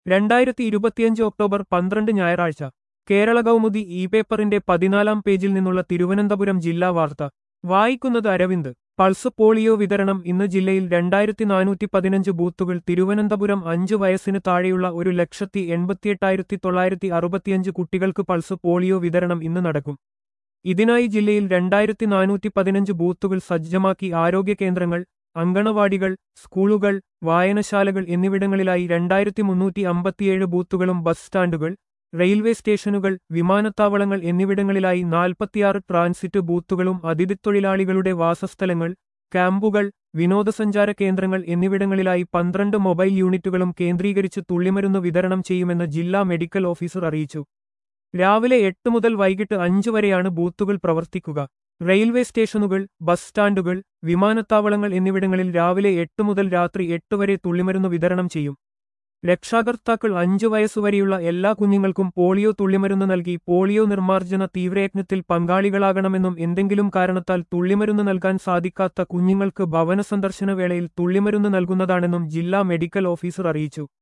രണ്ടായിരത്തി ഇരുപത്തിയഞ്ച് ഒക്ടോബർ പന്ത്രണ്ട് ഞായറാഴ്ച കേരള കൗമുദി ഇ പേപ്പറിന്റെ പതിനാലാം പേജിൽ നിന്നുള്ള തിരുവനന്തപുരം ജില്ലാ വാർത്ത വായിക്കുന്നത് അരവിന്ദ് പൾസ് പോളിയോ വിതരണം ഇന്ന് ജില്ലയിൽ രണ്ടായിരത്തി നാനൂറ്റി പതിനഞ്ച് ബൂത്തുകൾ തിരുവനന്തപുരം അഞ്ച് വയസ്സിന് താഴെയുള്ള ഒരു ലക്ഷത്തി എൺപത്തിയെട്ടായിരത്തി തൊള്ളായിരത്തി അറുപത്തിയഞ്ച് കുട്ടികൾക്ക് പൾസ് പോളിയോ വിതരണം ഇന്ന് നടക്കും ഇതിനായി ജില്ലയിൽ രണ്ടായിരത്തി നാനൂറ്റി പതിനഞ്ച് ബൂത്തുകൾ സജ്ജമാക്കി ആരോഗ്യ കേന്ദ്രങ്ങൾ അങ്കണവാടികൾ സ്കൂളുകൾ വായനശാലകൾ എന്നിവിടങ്ങളിലായി രണ്ടായിരത്തി മുന്നൂറ്റി അമ്പത്തിയേഴ് ബൂത്തുകളും ബസ് സ്റ്റാൻഡുകൾ റെയിൽവേ സ്റ്റേഷനുകൾ വിമാനത്താവളങ്ങൾ എന്നിവിടങ്ങളിലായി നാൽപ്പത്തിയാറ് ട്രാൻസിറ്റ് ബൂത്തുകളും അതിഥിത്തൊഴിലാളികളുടെ വാസസ്ഥലങ്ങൾ ക്യാമ്പുകൾ വിനോദസഞ്ചാര കേന്ദ്രങ്ങൾ എന്നിവിടങ്ങളിലായി പന്ത്രണ്ട് മൊബൈൽ യൂണിറ്റുകളും കേന്ദ്രീകരിച്ച് തുള്ളിമരുന്ന് വിതരണം ചെയ്യുമെന്ന് ജില്ലാ മെഡിക്കൽ ഓഫീസർ അറിയിച്ചു രാവിലെ എട്ട് മുതൽ വൈകിട്ട് അഞ്ച് വരെയാണ് ബൂത്തുകൾ പ്രവർത്തിക്കുക റെയിൽവേ സ്റ്റേഷനുകൾ ബസ് സ്റ്റാൻഡുകൾ വിമാനത്താവളങ്ങൾ എന്നിവിടങ്ങളിൽ രാവിലെ എട്ട് മുതൽ രാത്രി എട്ട് വരെ തുള്ളിമരുന്ന് വിതരണം ചെയ്യും രക്ഷാകർത്താക്കൾ അഞ്ചു വയസ്സുവരെയുള്ള എല്ലാ കുഞ്ഞുങ്ങൾക്കും പോളിയോ തുള്ളിമരുന്ന് നൽകി പോളിയോ നിർമ്മാർജ്ജന തീവ്രയജ്ഞത്തിൽ പങ്കാളികളാകണമെന്നും എന്തെങ്കിലും കാരണത്താൽ തുള്ളിമരുന്ന് നൽകാൻ സാധിക്കാത്ത കുഞ്ഞുങ്ങൾക്ക് ഭവന സന്ദർശന വേളയിൽ തുള്ളിമരുന്ന് നൽകുന്നതാണെന്നും ജില്ലാ മെഡിക്കൽ ഓഫീസർ അറിയിച്ചു